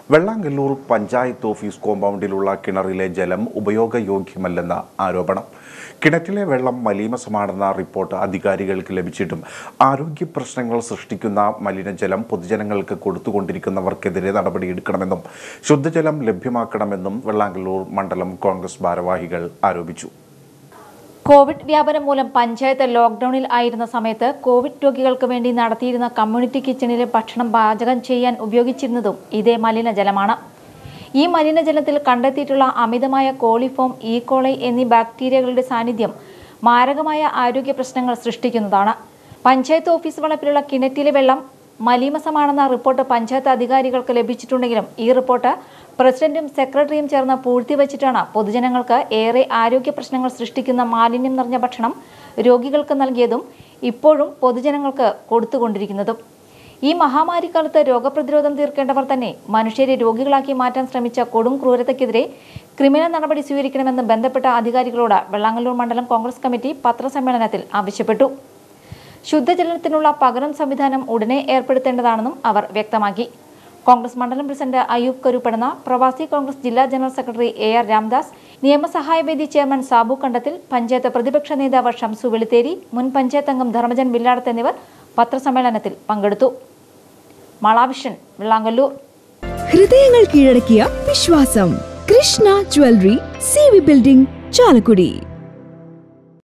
Vellangallur panchayat office കോമ്പൗണ്ടിലുള്ള കിണറിലെ ജലം ഉപയോഗയോഗ്യമല്ലെന്ന ആരോപണം കിണറ്റിലെ വെള്ളം മലീമസമാണെന്ന റിപ്പോർട്ട് അധികാരികൾക്ക് ലഭിച്ചിട്ടും ആരോഗ്യ പ്രശ്നങ്ങൾ സൃഷ്ടിക്കുന്ന മലിനജലം പൊതുജനങ്ങൾക്ക് കൊടുത്തുകൊണ്ടിരിക്കുന്നവർക്കെതിരെ നടപടിയെടുക്കണമെന്നും ശുദ്ധജലം ലഭ്യമാക്കണമെന്നും വെള്ളാങ്കല്ലൂർ മണ്ഡലം കോൺഗ്രസ് ഭാരവാഹികൾ ആരോപിച്ചു കോവിഡ് വ്യാപനം മൂലം പഞ്ചായത്ത് ലോക്ഡൌണിൽ ആയിരുന്ന സമയത്ത് കോവിഡ് രോഗികൾക്ക് വേണ്ടി നടത്തിയിരുന്ന കമ്മ്യൂണിറ്റി കിച്ചണിലെ ഭക്ഷണം പാചകം ചെയ്യാൻ ഉപയോഗിച്ചിരുന്നതും ഇതേ മലിനജലമാണ് ഈ മലിനജലത്തിൽ കണ്ടെത്തിയിട്ടുള്ള അമിതമായ കോളിഫോം ഈകോളൈ എന്നീ ബാക്ടീരിയകളുടെ സാന്നിധ്യം മാരകമായ ആരോഗ്യ പ്രശ്നങ്ങൾ സൃഷ്ടിക്കുന്നതാണ് പഞ്ചായത്ത് ഓഫീസ് വളപ്പിലുള്ള കിണറ്റിലെ വെള്ളം മലീമസമാണെന്ന റിപ്പോർട്ട് പഞ്ചായത്ത് അധികാരികൾക്ക് ലഭിച്ചിട്ടുണ്ടെങ്കിലും ഈ റിപ്പോർട്ട് പ്രസിഡന്റും സെക്രട്ടറിയും ചേർന്ന് പൂഴ്ത്തിവച്ചിട്ടാണ് പൊതുജനങ്ങൾക്ക് ഏറെ ആരോഗ്യ പ്രശ്നങ്ങൾ സൃഷ്ടിക്കുന്ന മാലിന്യം നിറഞ്ഞ ഭക്ഷണം രോഗികൾക്ക് നൽകിയതും ഇപ്പോഴും പൊതുജനങ്ങൾക്ക് കൊടുത്തുകൊണ്ടിരിക്കുന്നതും ഈ മഹാമാരിക്കാലത്ത് രോഗപ്രതിരോധം തീർക്കേണ്ടവർ തന്നെ മനുഷ്യരെ രോഗികളാക്കി മാറ്റാൻ ശ്രമിച്ച കൊടും ക്രൂരതയ്ക്കെതിരെ ക്രിമിനൽ നടപടി സ്വീകരിക്കണമെന്ന് ബന്ധപ്പെട്ട അധികാരികളോട് വെള്ളാങ്ങല്ലൂർ മണ്ഡലം കോൺഗ്രസ് കമ്മിറ്റി പത്രസമ്മേളനത്തിൽ ആവശ്യപ്പെട്ടു ശുദ്ധജലത്തിനുള്ള പകരം സംവിധാനം ഉടനെ ഏർപ്പെടുത്തേണ്ടതാണെന്നും അവർ വ്യക്തമാക്കി കോൺഗ്രസ് മണ്ഡലം പ്രസിഡന്റ് അയൂബ് കരുപ്പെടുന്ന പ്രവാസി കോൺഗ്രസ് ജില്ലാ general secretary A R Ramdas നിയമസഹായവേദി ചെയർമാൻ സാബു കണ്ടത്തിൽ പഞ്ചായത്ത് പ്രതിപക്ഷ നേതാവ് ഷംസു വെളുത്തേരി മുൻ പഞ്ചായത്ത് അംഗം ധർമ്മജൻ വില്ലാടത്ത് എന്നിവർ പത്രസമ്മേളനത്തിൽ പങ്കെടുത്തു മളാവിഷൻ വെള്ളാങ്കല്ലൂർ ഹൃദയങ്ങൾ കീഴടക്കിയ വിശ്വാസം Krishna jewellery C V building Chalakudy